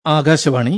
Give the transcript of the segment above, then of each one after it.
ആകാശവാണി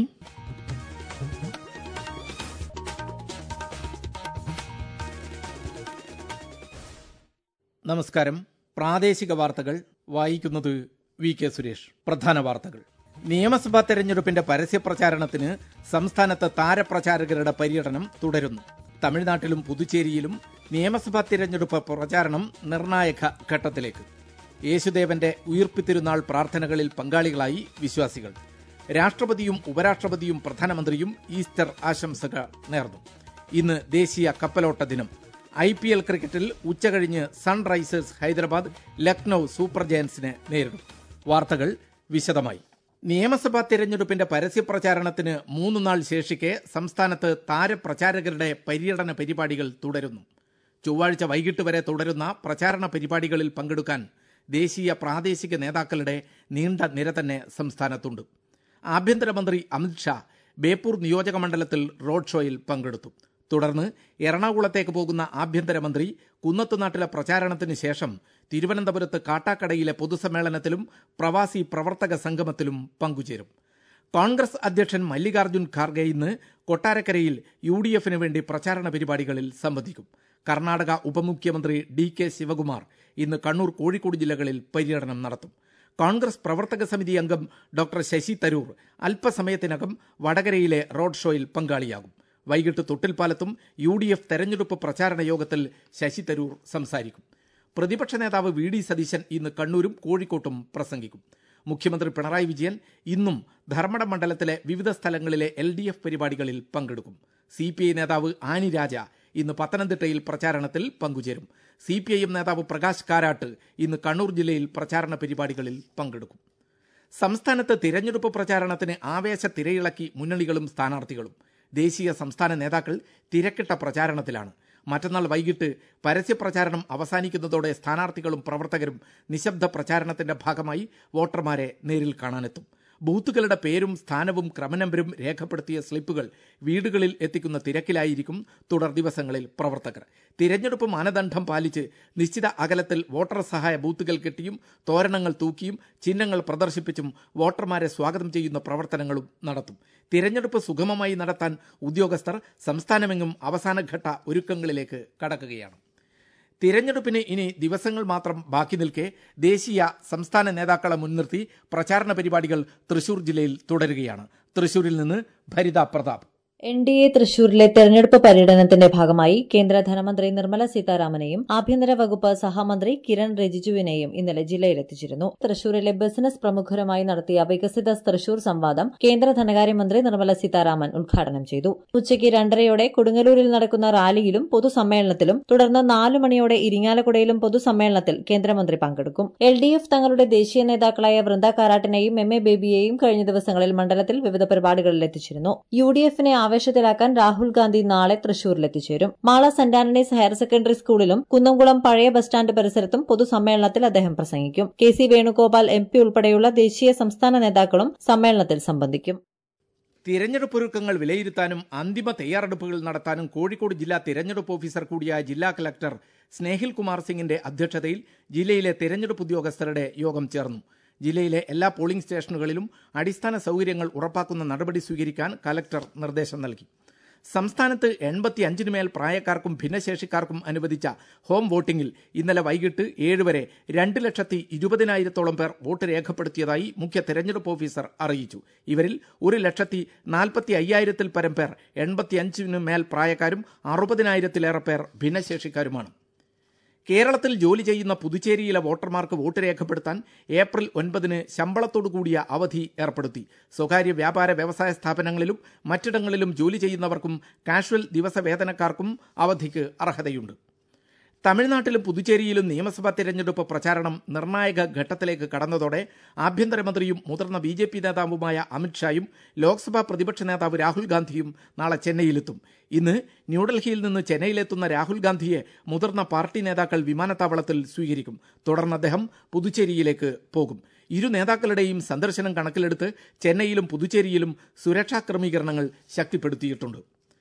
നമസ്കാരം പ്രാദേശിക വാർത്തകൾ വായിക്കുന്നത് വി കെ സുരേഷ് പ്രധാന വാർത്തകൾ നിയമസഭാ തെരഞ്ഞെടുപ്പിന്റെ പരസ്യപ്രചാരണത്തിന് സംസ്ഥാനത്ത് താരപ്രചാരകരുടെ പര്യടനം തുടരുന്നു തമിഴ്നാട്ടിലും പുതുച്ചേരിയിലും നിയമസഭാ തിരഞ്ഞെടുപ്പ് പ്രചാരണം നിർണായക ഘട്ടത്തിലേക്ക് യേശുദേവന്റെ ഉയിർപ്പിത്തിരുന്നാൾ പ്രാർത്ഥനകളിൽ പങ്കാളികളായി വിശ്വാസികൾ രാഷ്ട്രപതിയും ഉപരാഷ്ട്രപതിയും പ്രധാനമന്ത്രിയും ഈസ്റ്റർ ആശംസകൾ നേർന്നു ഇന്ന് ദേശീയ കപ്പലോട്ട ദിനം ഐ പി എൽ ക്രിക്കറ്റിൽ ഉച്ചകഴിഞ്ഞ് സൺറൈസേഴ്സ് ഹൈദരാബാദ് ലക്നൌ സൂപ്പർ ജയൻസിനെ നേരിടും വാർത്തകൾ വിശദമായി നിയമസഭാ തിരഞ്ഞെടുപ്പിന്റെ പരസ്യപ്രചാരണത്തിന് മൂന്ന് നാൾ ശേഷിക്കെ സംസ്ഥാനത്ത് താരപ്രചാരകരുടെ പര്യടന പരിപാടികൾ തുടരുന്നു ചൊവ്വാഴ്ച വൈകിട്ട് വരെ തുടരുന്ന പ്രചാരണ പരിപാടികളിൽ പങ്കെടുക്കാൻ ദേശീയ പ്രാദേശിക നേതാക്കളുടെ നീണ്ട നിര തന്നെ സംസ്ഥാനത്തുണ്ട് ആഭ്യന്തരമന്ത്രി അമിത്ഷാ ബേപ്പൂർ നിയോജക മണ്ഡലത്തിൽ റോഡ് ഷോയിൽ പങ്കെടുത്തു തുടർന്ന് എറണാകുളത്തേക്ക് പോകുന്ന ആഭ്യന്തരമന്ത്രി കുന്നത്തുനാട്ടിലെ പ്രചാരണത്തിന് ശേഷം തിരുവനന്തപുരത്ത് കാട്ടാക്കടയിലെ പൊതുസമ്മേളനത്തിലും പ്രവാസി പ്രവർത്തക സംഗമത്തിലും പങ്കുചേരും കോൺഗ്രസ് അധ്യക്ഷൻ മല്ലികാർജ്ജുൻ ഖാർഗെ ഇന്ന് കൊട്ടാരക്കരയിൽ യു ഡി എഫിന് വേണ്ടി പ്രചാരണ പരിപാടികളിൽ സംബന്ധിക്കും കർണാടക ഉപമുഖ്യമന്ത്രി ഡി കെ ശിവകുമാർ ഇന്ന് കണ്ണൂർ കോഴിക്കോട് ജില്ലകളിൽ പര്യടനം നടത്തും കോൺഗ്രസ് പ്രവർത്തക സമിതി അംഗം ഡോക്ടർ ശശി തരൂർ അല്പസമയത്തിനകം വടകരയിലെ റോഡ് ഷോയിൽ പങ്കാളിയാകും വൈകിട്ട് തൊട്ടിൽപ്പാലത്തും യു ഡി എഫ് തെരഞ്ഞെടുപ്പ് പ്രചാരണ യോഗത്തിൽ ശശി തരൂർ സംസാരിക്കും പ്രതിപക്ഷ നേതാവ് വി ഡി സതീശൻ ഇന്ന് കണ്ണൂരും കോഴിക്കോട്ടും പ്രസംഗിക്കും മുഖ്യമന്ത്രി പിണറായി വിജയൻ ഇന്നും ധർമ്മടം മണ്ഡലത്തിലെ വിവിധ സ്ഥലങ്ങളിലെ എൽ ഡി എഫ് പരിപാടികളിൽ പങ്കെടുക്കും സി പി ഐ നേതാവ് ആനി രാജ ഇന്ന് പത്തനംതിട്ടയിൽ പ്രചാരണത്തിൽ പങ്കുചേരും സി പി ഐ എം നേതാവ് പ്രകാശ് കാരാട്ട് ഇന്ന് കണ്ണൂർ ജില്ലയിൽ പ്രചാരണ പരിപാടികളിൽ പങ്കെടുക്കും സംസ്ഥാനത്ത് തിരഞ്ഞെടുപ്പ് പ്രചാരണത്തിന് ആവേശ തിരയിളക്കി മുന്നണികളും സ്ഥാനാർത്ഥികളും ദേശീയ സംസ്ഥാന നേതാക്കൾ തിരക്കിട്ട പ്രചാരണത്തിലാണ് മറ്റന്നാൾ വൈകിട്ട് പരസ്യപ്രചാരണം അവസാനിക്കുന്നതോടെ സ്ഥാനാർത്ഥികളും പ്രവർത്തകരും നിശബ്ദ പ്രചാരണത്തിന്റെ ഭാഗമായി വോട്ടർമാരെ നേരിൽ കാണാനെത്തും ബൂത്തുകളുടെ പേരും സ്ഥാനവും ക്രമനമ്പരും രേഖപ്പെടുത്തിയ സ്ലിപ്പുകൾ വീടുകളിൽ എത്തിക്കുന്ന തിരക്കിലായിരിക്കും തുടർ ദിവസങ്ങളിൽ പ്രവർത്തകർ തിരഞ്ഞെടുപ്പ് മാനദണ്ഡം പാലിച്ച് നിശ്ചിത അകലത്തിൽ വോട്ടർ സഹായ ബൂത്തുകൾ കെട്ടിയും തോരണങ്ങൾ തൂക്കിയും ചിഹ്നങ്ങൾ പ്രദർശിപ്പിച്ചും വോട്ടർമാരെ സ്വാഗതം ചെയ്യുന്ന പ്രവർത്തനങ്ങളും നടത്തും തിരഞ്ഞെടുപ്പ് സുഗമമായി നടത്താൻ ഉദ്യോഗസ്ഥർ സംസ്ഥാനമെങ്ങും അവസാനഘട്ട ഒരുക്കങ്ങളിലേക്ക് കടക്കുകയാണ് തിരഞ്ഞെടുപ്പിന് ഇനി ദിവസങ്ങൾ മാത്രം ബാക്കി നിൽക്കെ ദേശീയ സംസ്ഥാന നേതാക്കളെ മുൻനിർത്തി പ്രചാരണ പരിപാടികൾ തൃശൂർ ജില്ലയിൽ തുടരുകയാണ് തൃശൂരിൽ നിന്ന് ഭരിത പ്രതാപ് എൻ ഡി എ തൃശൂരിലെ തെരഞ്ഞെടുപ്പ് പര്യടനത്തിന്റെ ഭാഗമായി കേന്ദ്ര ധനമന്ത്രി നിർമ്മല സീതാരാമനെയും ആഭ്യന്തര വകുപ്പ് സഹമന്ത്രി കിരൺ റിജിജുവിനെയും ഇന്നലെ ജില്ലയിലെത്തിച്ചിരുന്നു തൃശൂരിലെ ബിസിനസ് പ്രമുഖരുമായി നടത്തിയ വികസിത തൃശൂർ സംവാദം കേന്ദ്ര ധനകാര്യമന്ത്രി നിർമ്മല സീതാരാമൻ ഉദ്ഘാടനം ചെയ്തു ഉച്ചയ്ക്ക് രണ്ടരയോടെ കൊടുങ്ങല്ലൂരിൽ നടക്കുന്ന റാലിയിലും പൊതുസമ്മേളനത്തിലും തുടർന്ന് നാലു മണിയോടെ ഇരിങ്ങാലക്കുടയിലും പൊതുസമ്മേളനത്തിൽ കേന്ദ്രമന്ത്രി പങ്കെടുക്കും എൽ ഡി എഫ് തങ്ങളുടെ ദേശീയ നേതാക്കളായ വൃന്ദ കാരാട്ടിനെയും എം എ ബേബിയെയും കഴിഞ്ഞ ദിവസങ്ങളിൽ മണ്ഡലത്തിൽ വിവിധ പരിപാടികളിൽ എത്തിച്ചിരുന്നു യു ഡി എഫിനെ ആവേശത്തിലാക്കാൻ രാഹുൽ ഗാന്ധി നാളെ തൃശൂരിലെത്തിച്ചേരും മാള സെന്റ് ആന്റണീസ് ഹയർ സെക്കൻഡറി സ്കൂളിലും കുന്നംകുളം പഴയ ബസ് സ്റ്റാൻഡ് പരിസരത്തും പൊതുസമ്മേളനത്തിൽ അദ്ദേഹം പ്രസംഗിക്കും K C Venugopal M P ഉൾപ്പെടെയുള്ള ദേശീയ സംസ്ഥാന നേതാക്കളും സമ്മേളനത്തിൽ സംബന്ധിക്കും തിരഞ്ഞെടുപ്പ് ഒരുക്കങ്ങൾ വിലയിരുത്താനും അന്തിമ തയ്യാറെടുപ്പുകൾ നടത്താനും കോഴിക്കോട് ജില്ലാ തിരഞ്ഞെടുപ്പ് ഓഫീസർ കൂടിയായ ജില്ലാ കലക്ടർ സ്നേഹിൽ കുമാർ സിംഗിന്റെ അധ്യക്ഷതയിൽ ജില്ലയിലെ തിരഞ്ഞെടുപ്പ് ഉദ്യോഗസ്ഥരുടെ യോഗം ചേർന്നു ജില്ലയിലെ എല്ലാ പോളിംഗ് സ്റ്റേഷനുകളിലും അടിസ്ഥാന സൗകര്യങ്ങൾ ഉറപ്പാക്കുന്ന നടപടി സ്വീകരിക്കാൻ കലക്ടർ നിർദ്ദേശം നൽകി സംസ്ഥാനത്ത് എൺപത്തി അഞ്ചിന് മേൽ പ്രായക്കാർക്കും ഭിന്നശേഷിക്കാർക്കും അനുവദിച്ച ഹോം വോട്ടിംഗിൽ ഇന്നലെ വൈകിട്ട് ഏഴ് വരെ രണ്ട് ലക്ഷത്തി ഇരുപതിനായിരത്തോളം പേർ വോട്ട് രേഖപ്പെടുത്തിയതായി മുഖ്യ തെരഞ്ഞെടുപ്പ് ഓഫീസർ അറിയിച്ചു ഇവരിൽ ഒരു ലക്ഷത്തി നാൽപ്പത്തി അയ്യായിരത്തിൽ പരം പേർ എൺപത്തി അഞ്ചിന് മേൽ പ്രായക്കാരും അറുപതിനായിരത്തിലേറെ പേർ ഭിന്നശേഷിക്കാരുമാണ് കേരളത്തിൽ ജോലി ചെയ്യുന്ന പുതുച്ചേരിയിലെ വോട്ടർമാർക്ക് വോട്ട് രേഖപ്പെടുത്താൻ ഏപ്രിൽ ഒൻപതിന് ശമ്പളത്തോടു കൂടിയ അവധി ഏർപ്പെടുത്തി സ്വകാര്യ വ്യാപാര വ്യവസായ സ്ഥാപനങ്ങളിലും മറ്റിടങ്ങളിലും ജോലി ചെയ്യുന്നവർക്കും കാഷ്വൽ ദിവസവേതനക്കാർക്കും അവധിക്ക് അർഹതയുണ്ട് തമിഴ്നാട്ടിലും പുതുച്ചേരിയിലും നിയമസഭാ തിരഞ്ഞെടുപ്പ് പ്രചാരണം നിർണായക ഘട്ടത്തിലേക്ക് കടന്നതോടെ ആഭ്യന്തരമന്ത്രിയും മുതിർന്ന ബി ജെ പി നേതാവുമായ അമിത്ഷായും ലോക്സഭാ പ്രതിപക്ഷ നേതാവ് രാഹുൽ ഗാന്ധിയും നാളെ ചെന്നൈയിലെത്തും ഇന്ന് ന്യൂഡൽഹിയിൽ നിന്ന് ചെന്നൈയിലെത്തുന്ന രാഹുൽ ഗാന്ധിയെ മുതിർന്ന പാർട്ടി നേതാക്കൾ വിമാനത്താവളത്തിൽ സ്വീകരിക്കും തുടർന്ന് അദ്ദേഹം പുതുച്ചേരിയിലേക്ക് പോകും ഇരു നേതാക്കളുടെയും സന്ദർശനം കണക്കിലെടുത്ത് ചെന്നൈയിലും പുതുച്ചേരിയിലും സുരക്ഷാ ക്രമീകരണങ്ങൾ ശക്തിപ്പെടുത്തിയിട്ടുണ്ട്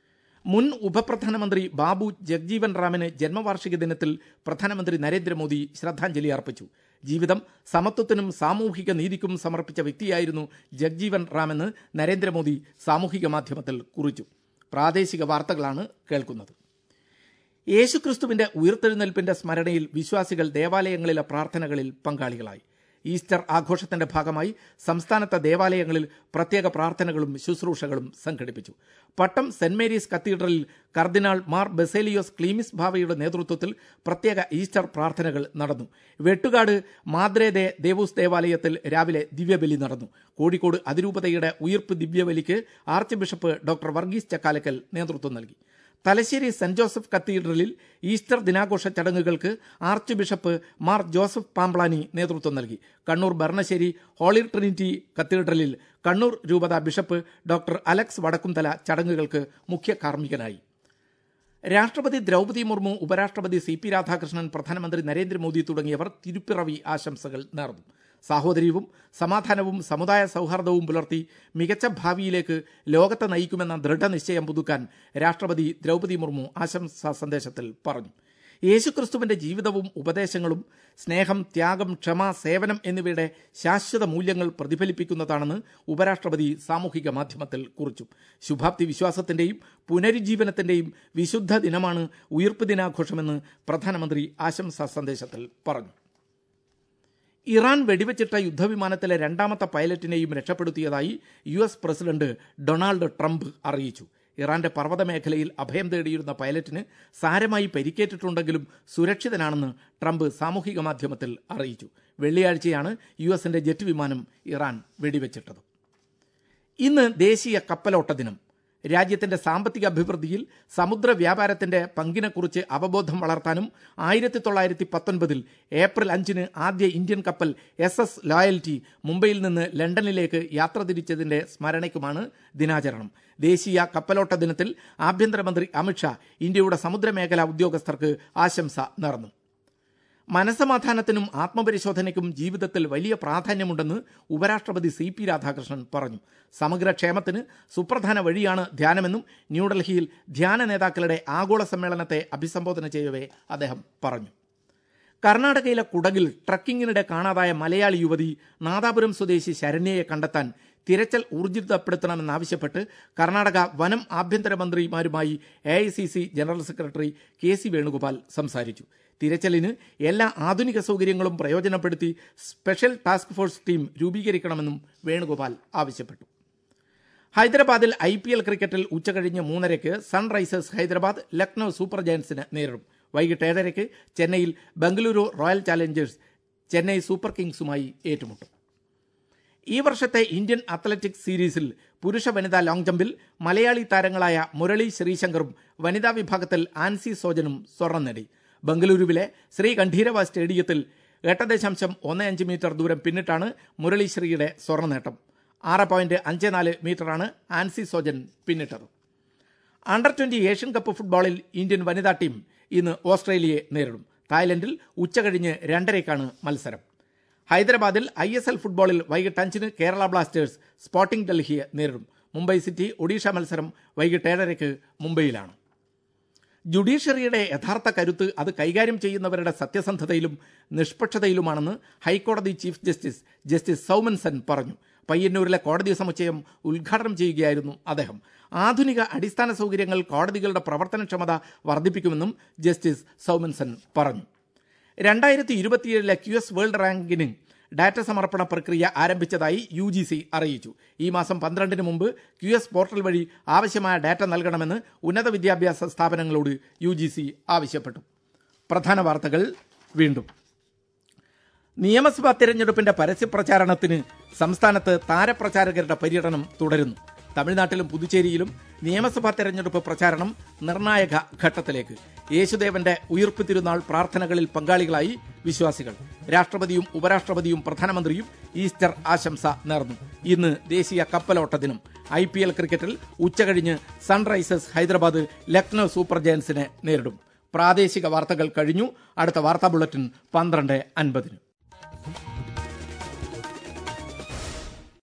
മുൻ ഉപപ്രധാനമന്ത്രി ബാബു ജഗ്ജീവൻ റാമിന് ജന്മവാർഷിക ദിനത്തിൽ പ്രധാനമന്ത്രി നരേന്ദ്രമോദി ശ്രദ്ധാഞ്ജലി അർപ്പിച്ചു ജീവിതം സമത്വത്തിനും സാമൂഹിക നീതിക്കും സമർപ്പിച്ച വ്യക്തിയായിരുന്നു ജഗ്ജീവൻ റാമെന്ന് നരേന്ദ്രമോദി സാമൂഹിക മാധ്യമത്തിൽ കുറിച്ചു പ്രാദേശിക വാർത്തകളാണ് കേൾക്കുന്നത് യേശുക്രിസ്തുവിന്റെ ഉയർത്തെഴുന്നേൽപ്പിന്റെ സ്മരണയിൽ വിശ്വാസികൾ ദേവാലയങ്ങളിലെ പ്രാർത്ഥനകളിൽ പങ്കാളികളായി ഈസ്റ്റർ ആഘോഷത്തിന്റെ ഭാഗമായി സംസ്ഥാനത്തെ ദേവാലയങ്ങളിൽ പ്രത്യേക പ്രാർത്ഥനകളും ശുശ്രൂഷകളും സംഘടിപ്പിച്ചു പട്ടം സെന്റ് മേരീസ് കത്തീഡ്രലിൽ കർദിനാൾ മാർ ബെസേലിയോസ് ക്ലീമിസ് ഭാവയുടെ നേതൃത്വത്തിൽ പ്രത്യേക ഈസ്റ്റർ പ്രാർത്ഥനകൾ നടന്നു വെട്ടുകാട് മാദ്രേദേ ദേവൂസ് ദേവാലയത്തിൽ രാവിലെ ദിവ്യബലി നടന്നു കോഴിക്കോട് അതിരൂപതയുടെ ഉയിർപ്പ് ദിവ്യബലിക്ക് archbishop doctor Varghese Chakkalakkal നേതൃത്വം നൽകി തലശ്ശേരി സെന്റ് ജോസഫ് കത്തീഡ്രലിൽ ഈസ്റ്റർ ദിനാഘോഷ ചടങ്ങുകൾക്ക് archbishop Mar Joseph Pamplany നേതൃത്വം നൽകി കണ്ണൂർ ഭരണശ്ശേരി ഹോളി ട്രിനിറ്റി കത്തീഡ്രലിൽ കണ്ണൂർ രൂപത ബിഷപ്പ് ഡോക്ടർ അലക്സ് വടക്കുംതല ചടങ്ങുകൾക്ക് മുഖ്യ കാർമ്മികനായി രാഷ്ട്രപതി ദ്രൗപദി മുർമു ഉപരാഷ്ട്രപതി സി പി രാധാകൃഷ്ണൻ പ്രധാനമന്ത്രി നരേന്ദ്രമോദി തുടങ്ങിയവർ തിരുപ്പിറവി ആശംസകൾ നേർന്നു സാഹോദര്യവും സമാധാനവും സമുദായ സൗഹാർദ്ദവും പുലർത്തി മികച്ച ഭാവിയിലേക്ക് ലോകത്തെ നയിക്കുമെന്ന ദൃഢനിശ്ചയം പുതുക്കാൻ രാഷ്ട്രപതി ദ്രൗപദി മുർമു ആശംസാ സന്ദേശത്തിൽ പറഞ്ഞു യേശുക്രിസ്തുവിന്റെ ജീവിതവും ഉപദേശങ്ങളും സ്നേഹം ത്യാഗം ക്ഷമ സേവനം എന്നിവയുടെ ശാശ്വത മൂല്യങ്ങൾ പ്രതിഫലിപ്പിക്കുന്നതാണെന്ന് ഉപരാഷ്ട്രപതി സാമൂഹിക മാധ്യമത്തിൽ കുറിച്ചു ശുഭാപ്തി വിശ്വാസത്തിന്റെയും പുനരുജ്ജീവനത്തിന്റെയും വിശുദ്ധ ദിനമാണ് ഉയിർപ്പ് ദിനാഘോഷമെന്ന് പ്രധാനമന്ത്രി ആശംസാ സന്ദേശത്തിൽ പറഞ്ഞു ഇറാൻ വെടിവെച്ചിട്ട യുദ്ധവിമാനത്തിലെ രണ്ടാമത്തെ പൈലറ്റിനെയും രക്ഷപ്പെടുത്തിയതായി U S president Donald Trump അറിയിച്ചു ഇറാന്റെ പർവ്വത മേഖലയിൽ അഭയം തേടിയിരുന്ന പൈലറ്റിന് സാരമായി പരിക്കേറ്റിട്ടുണ്ടെങ്കിലും സുരക്ഷിതനാണെന്ന് ട്രംപ് സാമൂഹിക മാധ്യമത്തിൽ അറിയിച്ചു വെള്ളിയാഴ്ചയാണ് യു എസിന്റെ ജെറ്റ് വിമാനം ഇറാൻ വെടിവെച്ചിട്ടത് ഇന്ന് ദേശീയ കപ്പലോട്ട ദിനം രാജ്യത്തിന്റെ സാമ്പത്തിക അഭിവൃദ്ധിയിൽ സമുദ്ര വ്യാപാരത്തിന്റെ പങ്കിനെക്കുറിച്ച് അവബോധം വളർത്താനും ആയിരത്തി തൊള്ളായിരത്തി പത്തൊൻപതിൽ ഏപ്രിൽ അഞ്ചിന് ആദ്യ ഇന്ത്യൻ കപ്പൽ എസ് എസ് ലോയൽറ്റി മുംബൈയിൽ നിന്ന് ലണ്ടനിലേക്ക് യാത്ര തിരിച്ചതിന്റെ സ്മരണയ്ക്കുമാണ് ദിനാചരണം ദേശീയ കപ്പലോട്ട ദിനത്തിൽ ആഭ്യന്തരമന്ത്രി അമിത്ഷാ ഇന്ത്യയുടെ സമുദ്രമേഖലാ ഉദ്യോഗസ്ഥർക്ക് ആശംസ നേർന്നു മനസമാധാനത്തിനും ആത്മപരിശോധനയ്ക്കും ജീവിതത്തിൽ വലിയ പ്രാധാന്യമുണ്ടെന്ന് ഉപരാഷ്ട്രപതി സി പി രാധാകൃഷ്ണൻ പറഞ്ഞു സമഗ്ര ക്ഷേമത്തിന് സുപ്രധാന വഴിയാണ് ധ്യാനമെന്നും ന്യൂഡൽഹിയിൽ ധ്യാന നേതാക്കളുടെ ആഗോള സമ്മേളനത്തെ അഭിസംബോധന ചെയ്യവേ അദ്ദേഹം പറഞ്ഞു കർണാടകയിലെ കുടകിൽ ട്രക്കിങ്ങിനിടെ കാണാതായ മലയാളി യുവതി നാദാപുരം സ്വദേശി ശരണ്യയെ കണ്ടെത്താൻ തിരച്ചിൽ ഊർജിതപ്പെടുത്തണമെന്നാവശ്യപ്പെട്ട് കർണാടക വനം ആഭ്യന്തരമന്ത്രിമാരുമായി A I C C general secretary K C Venugopal സംസാരിച്ചു തിരച്ചിലിന് എല്ലാ ആധുനിക സൗകര്യങ്ങളും പ്രയോജനപ്പെടുത്തി സ്പെഷ്യൽ ടാസ്ക് ഫോഴ്സ് ടീം രൂപീകരിക്കണമെന്നും വേണുഗോപാൽ ആവശ്യപ്പെട്ടു ഹൈദരാബാദിൽ ഐ പി എൽ ക്രിക്കറ്റിൽ ഉച്ചകഴിഞ്ഞ് മൂന്നരയ്ക്ക് സൺറൈസേഴ്സ് ഹൈദരാബാദ് ലക്നൌ സൂപ്പർ ജയൻസിനെ നേരിടും വൈകിട്ട് ഏഴരയ്ക്ക് ചെന്നൈയിൽ Bengaluru Royal Challengers Chennai Super കിങ്സുമായി ഏറ്റുമുട്ടും ഈ വർഷത്തെ ഇന്ത്യൻ അത്ലറ്റിക്സ് സീരീസിൽ പുരുഷ വനിതാ ലോങ് ജമ്പിൽ മലയാളി താരങ്ങളായ മുരളി ശ്രീശങ്കറും വനിതാ വിഭാഗത്തിൽ ആൻസി സോജനും സ്വർണം നേടി ബംഗളൂരുവിലെ ശ്രീ ഗംഭീരവ സ്റ്റേഡിയത്തിൽ എട്ട് ദശാംശം ഒന്ന് അഞ്ച് മീറ്റർ ദൂരം പിന്നിട്ടാണ് മുരളി ശ്രീയുടെ സ്വർണ്ണ നേട്ടം ആറ് പോയിന്റ് അഞ്ച് നാല് മീറ്ററാണ് ആൻസി സോജൻ പിന്നിട്ടത് അണ്ടർ ട്വന്റി ഏഷ്യൻ കപ്പ് ഫുട്ബോളിൽ ഇന്ത്യൻ വനിതാ ടീം ഇന്ന് ഓസ്ട്രേലിയയെ നേരിടും തായ്ലൻഡിൽ ഉച്ചകഴിഞ്ഞ് രണ്ടരയ്ക്കാണ് മത്സരം ഹൈദരാബാദിൽ ഐ എസ് എൽ ഫുട്ബോളിൽ വൈകിട്ട് അഞ്ചിന് കേരള ബ്ലാസ്റ്റേഴ്സ് സ്പോർട്ടിംഗ് ഡൽഹിയെ നേരിടും മുംബൈ സിറ്റി ഒഡീഷ മത്സരം വൈകിട്ട് ഏഴരയ്ക്ക് മുംബൈയിലാണ് ജുഡീഷ്യറിയുടെ യഥാർത്ഥ കരുത്ത് അത് കൈകാര്യം ചെയ്യുന്നവരുടെ സത്യസന്ധതയിലും നിഷ്പക്ഷതയിലുമാണെന്ന് ഹൈക്കോടതി ചീഫ് ജസ്റ്റിസ് ജസ്റ്റിസ് സൗമൻസൻ പറഞ്ഞു പയ്യന്നൂരിലെ കോടതി സമുച്ചയം ഉദ്ഘാടനം ചെയ്യുകയായിരുന്നു അദ്ദേഹം ആധുനിക അടിസ്ഥാന സൗകര്യങ്ങൾ കോടതികളുടെ പ്രവർത്തനക്ഷമത വർദ്ധിപ്പിക്കുമെന്നും ജസ്റ്റിസ് സൗമൻസൻ പറഞ്ഞു രണ്ടായിരത്തി ഇരുപത്തിയേഴിലെ ക്യു എസ് വേൾഡ് റാങ്കിന് ഡാറ്റ സമർപ്പണ പ്രക്രിയ ആരംഭിച്ചതായി യു ജി സി അറിയിച്ചു ഈ മാസം പന്ത്രണ്ടിന് മുമ്പ് ക്യു എസ് പോർട്ടൽ വഴി ആവശ്യമായ ഡാറ്റ നൽകണമെന്ന് ഉന്നത വിദ്യാഭ്യാസ സ്ഥാപനങ്ങളോട് യു ജി സി ആവശ്യപ്പെട്ടു പ്രധാന വാർത്തകൾ വീണ്ടും നിയമസഭാ തെരഞ്ഞെടുപ്പിന്റെ പരസ്യപ്രചാരണത്തിന് സംസ്ഥാനത്ത് താരപ്രചാരകരുടെ പര്യടനം തുടരുന്നു തമിഴ്നാട്ടിലും പുതുച്ചേരിയിലും നിയമസഭാ തെരഞ്ഞെടുപ്പ് പ്രചാരണം നിർണായക ഘട്ടത്തിലേക്ക് യേശുദേവന്റെ ഉയിർപ്പ് തിരുനാൾ പ്രാർത്ഥനകളിൽ പങ്കാളികളായി വിശ്വാസികൾ രാഷ്ട്രപതിയും ഉപരാഷ്ട്രപതിയും പ്രധാനമന്ത്രിയും ഈസ്റ്റർ ആശംസ നേർന്നു ഇന്ന് ദേശീയ കപ്പലോട്ട ദിനം ഐ പി എൽ ക്രിക്കറ്റിൽ ഉച്ചകഴിഞ്ഞ് സൺറൈസേഴ്സ് ഹൈദരാബാദ് ലക്നൌ സൂപ്പർ ജയൻസിനെ നേരിടും പ്രാദേശിക വാർത്തകൾ കഴിഞ്ഞു അടുത്ത വാർത്താ ബുള്ളറ്റിൻ പന്ത്രണ്ട് അൻപതിന്